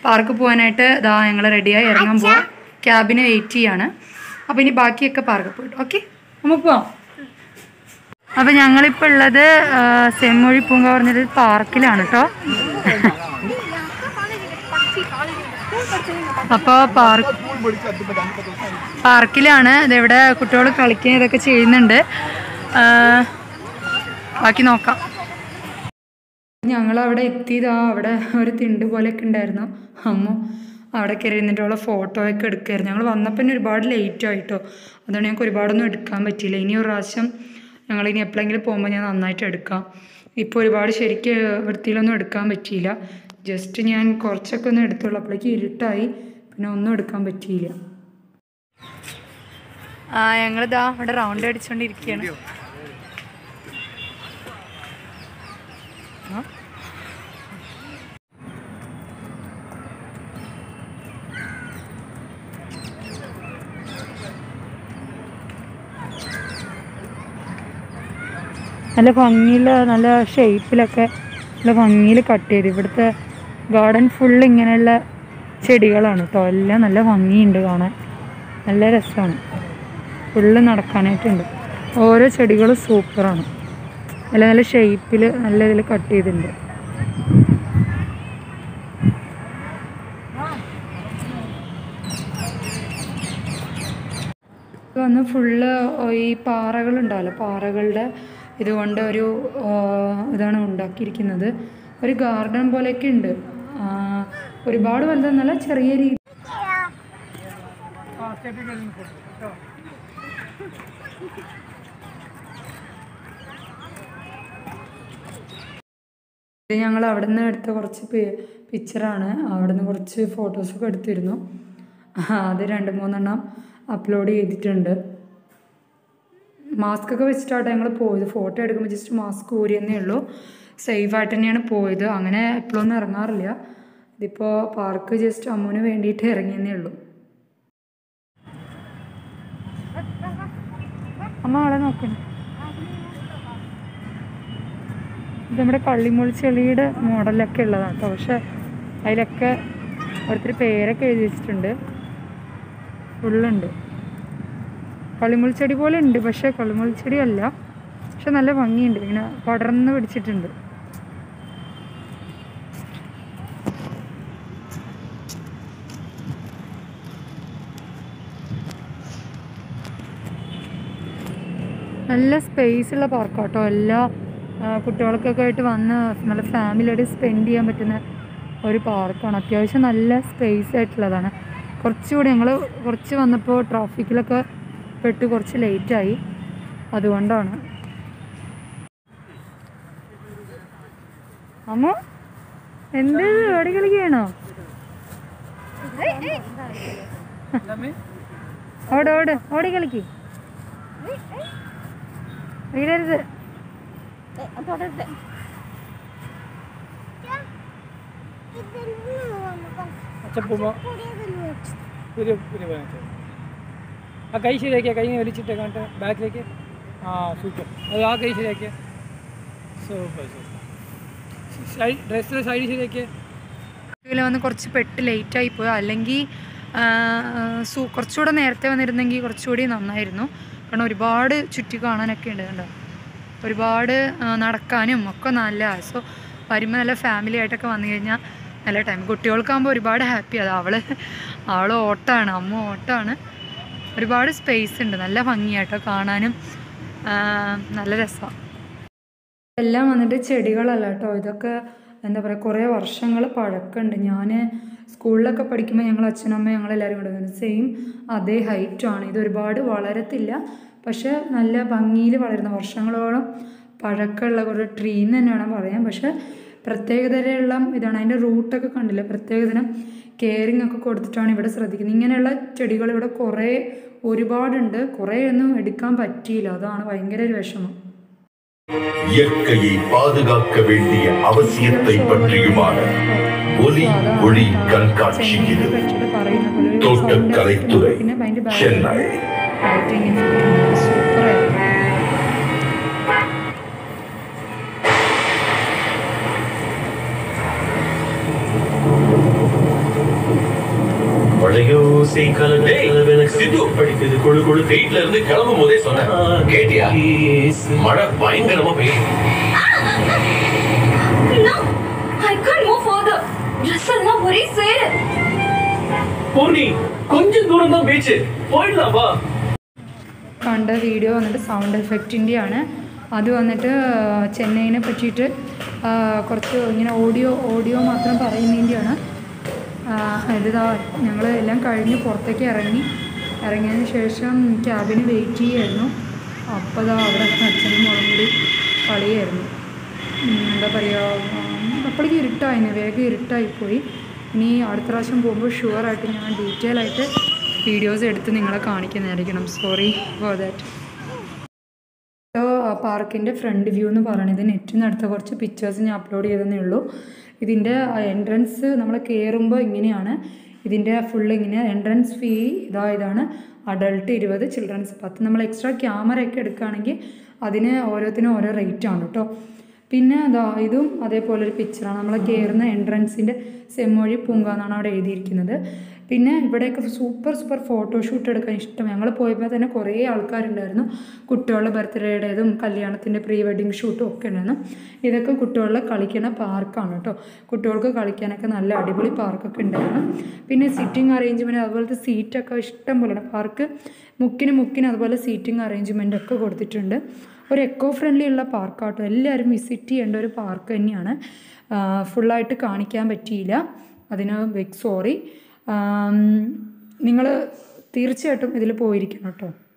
Park പോകാനായിട്ട് ഇതാ ഞങ്ങൾ റെഡിയായി ഇറങ്ങാൻ പോവാം ക്യാബിന് വെയിറ്റ് ചെയ്യാണ് അപ്പോൾ ഇനി ബാക്കിയൊക്കെ പാർക്ക് പോയിട്ട് ഓക്കെ നമുക്ക് പോവാം അപ്പോൾ ഞങ്ങളിപ്പോൾ ഉള്ളത് ആ, സെമ്മൊഴി പൂങ്ക പറഞ്ഞൊരു പാർക്കിലാണ് കേട്ടോ അപ്പോൾ പാർക്ക് പാർക്കിലാണ് ഇതിവിടെ കുട്ടികൾ കളിക്കാൻ ഇതൊക്കെ ചെയ്യുന്നുണ്ട് ആ, ബാക്കി നോക്കാം ഞങ്ങൾ അവിടെ എത്തിയതാ അവിടെ ഒരു തിണ്ട് പോലെയൊക്കെ ഉണ്ടായിരുന്നു അമ്മ അവിടെ കയറി ഇരുന്നിട്ട് അവളെ ഫോട്ടോ ഒക്കെ എടുക്കുമായിരുന്നു ഞങ്ങൾ വന്നപ്പോൾ തന്നെ ഒരുപാട് ലേറ്റ് ആയിട്ടോ അതുകൊണ്ട് ഞങ്ങൾക്ക് ഒരുപാടൊന്നും എടുക്കാൻ പറ്റിയില്ല ഇനി ഒരു പ്രാവശ്യം ഞങ്ങൾ ഇനി എപ്പോഴെങ്കിലും പോകുമ്പോൾ ഞാൻ നന്നായിട്ട് എടുക്കാം ഇപ്പോൾ ഒരുപാട് ശരിക്ക് വൃത്തിയിലൊന്നും എടുക്കാൻ പറ്റിയില്ല ജസ്റ്റ് ഞാൻ കുറച്ചൊക്കെ ഒന്ന് എടുത്തുള്ളൂ അപ്പോഴേക്ക് ഇരുട്ടായി പിന്നെ ഒന്നും എടുക്കാൻ പറ്റിയില്ല ആ ഞങ്ങളിതാ അവിടെ റൗണ്ട് അടിച്ചുകൊണ്ടിരിക്കുകയാണ് ആ നല്ല ഭംഗിയിൽ നല്ല ഷേപ്പിലൊക്കെ നല്ല ഭംഗിയിൽ കട്ട് ചെയ്ത് ഇവിടുത്തെ ഗാർഡൻ ഫുള്ള് ഇങ്ങനെയുള്ള ചെടികളാണ് കേട്ടോ എല്ലാം നല്ല ഭംഗിയുണ്ട് കാണാൻ നല്ല രസമാണ് ഫുള്ള് നടക്കാനായിട്ടുണ്ട് ഓരോ ചെടികളും സൂപ്പറാണ് നല്ല നല്ല ഷേപ്പിൽ നല്ല ഇതിൽ കട്ട് ചെയ്തിട്ടുണ്ട് ഇത് വന്ന് ഫുള്ള് ഈ പാറകളുണ്ടാവല്ലോ പാറകളുടെ ഇതുകൊണ്ട് ഒരു ആ, ഇതാണ് ഉണ്ടാക്കിയിരിക്കുന്നത് ഒരു ഗാർഡൻ പോലെയൊക്കെ ഉണ്ട് ആ, ഒരുപാട് വലുതെന്നല്ല ചെറിയ രീതി ഇത് ഞങ്ങൾ അവിടെ നിന്ന് എടുത്ത കുറച്ച് പിക്ചറാണ് അവിടെ നിന്ന് കുറച്ച് ഫോട്ടോസൊക്കെ എടുത്തിരുന്നു ആ, അത് രണ്ട് മൂന്നെണ്ണം അപ്ലോഡ് ചെയ്തിട്ടുണ്ട് മാസ്ക് ഒക്കെ വെച്ചിട്ടാണ് ഞങ്ങൾ പോയത് ഫോട്ടോ എടുക്കുമ്പോൾ ജസ്റ്റ് മാസ്ക് ഊരിയെന്നേ ഉള്ളൂ സേഫായിട്ട് തന്നെയാണ് പോയത് അങ്ങനെ എപ്പോഴൊന്നും ഇറങ്ങാറില്ല ഇതിപ്പോൾ പാർക്ക് ജസ്റ്റ് അമ്മുവിന് വേണ്ടിയിട്ട് ഇറങ്ങിയെന്നേ ഉള്ളൂ അമ്മ ആളെ നോക്കണം ഇത് നമ്മുടെ കള്ളിമുൾ ചെളിയുടെ മോഡലൊക്കെ ഉള്ളതാണ് കേട്ടോ പക്ഷെ അതിലൊക്കെ ഓരോരുത്തർ പേരൊക്കെ എഴുതി വെച്ചിട്ടുണ്ട് ഫുള്ളുണ്ട് കളിമുൾ ചെടി പോലെ ഉണ്ട് പക്ഷെ കളിമുൾ ചെടി അല്ല പക്ഷെ നല്ല ഭംഗിയുണ്ട് ഇങ്ങനെ പടർന്ന് പിടിച്ചിട്ടുണ്ട് നല്ല സ്പേസ് ഉള്ള പാർക്കാട്ടോ എല്ലാ ആ, കുട്ടികൾക്കൊക്കെ ആയിട്ട് വന്ന് നല്ല ഫാമിലിയായിട്ട് സ്പെൻഡ് ചെയ്യാൻ പറ്റുന്ന ഒരു പാർക്കാണ് അത്യാവശ്യം നല്ല സ്പേസ് ആയിട്ടുള്ളതാണ് കുറച്ചുകൂടി ഞങ്ങൾ കുറച്ച് വന്നപ്പോൾ ട്രാഫിക്കിലൊക്കെ പെട്ട് കുറച്ച് ലേറ്റായി അതുകൊണ്ടാണ് അമ്മ എന്ത് ഓടി കളിക്കുകയാണോ ഓട് ഓട് ഓടി കളിക്ക് വീടരുത് अच्छा പൂമോ ഒരു ഒരു വേണം ആ കൈ ശരിയാക്കിയ കൈ വലിച്ചിട്ട് കണ്ടിട്ട് ബാക്കിലേക്ക് ആ സൂപ്പർ അത് ആ കൈ ശരിയാക്കിയ സൂപ്പർ സൂപ്പർ സൈഡ് ഡ്രസ്സിലെ സൈഡ് ശരിയാക്കിയ ഇതിൽ വന്ന് കുറച്ച് പെട്ട് ലേറ്റായി പോയി അല്ലെങ്കിൽ സു കുറച്ചുകൂടെ നേരത്തെ വന്നിരുന്നെങ്കിൽ കുറച്ചുകൂടി നന്നായിരുന്നു കാരണം ഒരുപാട് ചുറ്റി കാണാനൊക്കെ ഉണ്ട് കണ്ടോ ഒരുപാട് ആ, നടക്കാനും ഒക്കെ നല്ല സോ വരുമ്പോൾ നല്ല ഫാമിലി ആയിട്ടൊക്കെ വന്നു കഴിഞ്ഞാൽ നല്ല ടൈം കുട്ടികൾക്കാകുമ്പോൾ ഒരുപാട് ഹാപ്പി അത് അവള് അവൾ ഓട്ടാണ് അമ്മ ഓട്ടാണ് ഒരുപാട് സ്പേസ് ഉണ്ട് നല്ല ഭംഗിയാട്ടോ കാണാനും ആ, നല്ല രസമാണ് എല്ലാം വന്നിട്ട് ചെടികളല്ല കേട്ടോ ഇതൊക്കെ എന്താ പറയുക കുറേ വർഷങ്ങൾ പഴക്കമുണ്ട് ഞാൻ സ്കൂളിലൊക്കെ പഠിക്കുമ്പോൾ ഞങ്ങൾ അച്ഛനും അമ്മയും ഞങ്ങളെല്ലാവരും കൂടെ വന്നത് സെയിം അതേ ഹൈറ്റാണ് ഇത് ഒരുപാട് വളരത്തില്ല പക്ഷെ നല്ല ഭംഗിയിൽ വളരുന്ന വർഷങ്ങളോളം പഴക്കമുള്ള ഒരു ട്രീ എന്ന് തന്നെ വേണം പറയാൻ പക്ഷെ പ്രത്യേകതയുള്ള ഇതാണ് അതിൻ്റെ റൂട്ടൊക്കെ കണ്ടില്ല പ്രത്യേകതരം കെയറിങ് ഒക്കെ കൊടുത്തിട്ടാണ് ഇവിടെ ശ്രദ്ധിക്കുന്നത് ഇങ്ങനെയുള്ള ചെടികൾ ഇവിടെ കുറേ ഒരുപാടുണ്ട് കുറേ ഒന്നും എടുക്കാൻ പറ്റിയില്ല അതാണ് ഭയങ്കര ഒരു വിഷമം இயற்கையை பாதுகாக்க வேண்டிய அவசியத்தை பற்றியுமான ஒலி ஒளி கண்காட்சி இது தோட்டக்கலைத்துறை சென்னை சித்து படிக்குது குழு குழு வீட்ல இருந்து கிளம்பும் போதே சொன்னேன் கேட்டியா மழை பயங்கரமா பெய்யும் No, I can't move further. Dress எல்லாம் ஒரே சேரு பூர்ணி கொஞ்சம் தூரம் தான் பீச் போயிடலாம் வா കണ്ട വീഡിയോ വന്നിട്ട് സൗണ്ട് എഫക്റ്റിൻ്റെയാണ് അത് വന്നിട്ട് ചെന്നൈനെ പറ്റിയിട്ട് ആ, കുറച്ച് ഇങ്ങനെ ഓഡിയോ ഓഡിയോ മാത്രം പറയുന്നതിൻ്റെയാണ് ഇതാ ഞങ്ങൾ എല്ലാം കഴിഞ്ഞ് പുറത്തേക്ക് ഇറങ്ങി ഇറങ്ങിയതിന് ശേഷം ക്യാബിന് വെയിറ്റ് ചെയ്യായിരുന്നു അപ്പോൾ ഇതാ അവിടെ അച്ഛനും മോളും കൂടി കളിയായിരുന്നു ഉം, എന്താ പറയുക അപ്പോഴേക്ക് ഇരുട്ടായിന് വേഗം ഇരുട്ടായിപ്പോയി ഇനി അടുത്ത പ്രാവശ്യം പോകുമ്പോൾ ഷുവറായിട്ട് ഞാൻ ഡീറ്റെയിൽ ആയിട്ട് വീഡിയോസ് എടുത്ത് നിങ്ങളെ കാണിക്കുന്നതായിരിക്കണം സോറി ഫോർ ദാറ്റ് പാർക്കിൻ്റെ ഫ്രണ്ട് വ്യൂ എന്ന് പറയുന്നത് നെറ്റിൽ നിന്ന് എടുത്ത കുറച്ച് പിക്ചേഴ്സ് ഞാൻ അപ്ലോഡ് ചെയ്തതേ ഉള്ളൂ ഇതിൻ്റെ എൻട്രൻസ് നമ്മൾ കയറുമ്പോൾ ഇങ്ങനെയാണ് ഇതിൻ്റെ ഫുൾ ഇങ്ങനെ എൻട്രൻസ് ഫീ ഇതാ ഇതാണ് അഡൾട്ട് ഇരുപത് ചിൽഡ്രൻസ് പത്ത് നമ്മൾ എക്സ്ട്രാ ക്യാമറ ഒക്കെ എടുക്കുകയാണെങ്കിൽ അതിന് ഓരോത്തിനും ഓരോ റേറ്റ് ആണ് കേട്ടോ പിന്നെ അതാ ഇതും അതേപോലെ ഒരു പിക്ചറാണ് നമ്മൾ കയറുന്ന എൻട്രൻസിൻ്റെ സെമ്മൊഴി പൂങ്ക എന്നാണ് അവിടെ എഴുതിയിരിക്കുന്നത് പിന്നെ ഇവിടെയൊക്കെ സൂപ്പർ സൂപ്പർ ഫോട്ടോഷൂട്ട് എടുക്കാൻ ഇഷ്ടം ഞങ്ങൾ പോയപ്പോൾ തന്നെ കുറേ ആൾക്കാരുണ്ടായിരുന്നു കുട്ടികളുടെ ബർത്ത്ഡേയുടേതും കല്യാണത്തിൻ്റെ പ്രീ വെഡിങ് ഷൂട്ടും ഒക്കെ ഉണ്ടായിരുന്നു ഇതൊക്കെ കുട്ടികളുടെ കളിക്കുന്ന പാർക്കാണ് കേട്ടോ കുട്ടികൾക്ക് കളിക്കാനൊക്കെ നല്ല അടിപൊളി പാർക്കൊക്കെ ഉണ്ടായിരുന്നു പിന്നെ സിറ്റിംഗ് അറേഞ്ച്മെൻറ്റ് അതുപോലത്തെ സീറ്റൊക്കെ ഇഷ്ടം പോലെയാണ് പാർക്ക് മുക്കിന് മുക്കിന് അതുപോലെ സീറ്റിംഗ് അറേഞ്ച്മെൻ്റ് ഒക്കെ കൊടുത്തിട്ടുണ്ട് ഒരു എക്കോ ഫ്രണ്ട്ലി ഉള്ള പാർക്കാട്ടോ എല്ലാവരും വിസിറ്റ് ചെയ്യേണ്ട ഒരു പാർക്ക് തന്നെയാണ് ഫുള്ളായിട്ട് കാണിക്കാൻ പറ്റിയില്ല അതിന് ബിഗ് സോറി നിങ്ങൾ തീർച്ചയായിട്ടും ഇതിൽ പോയിരിക്കണം കേട്ടോ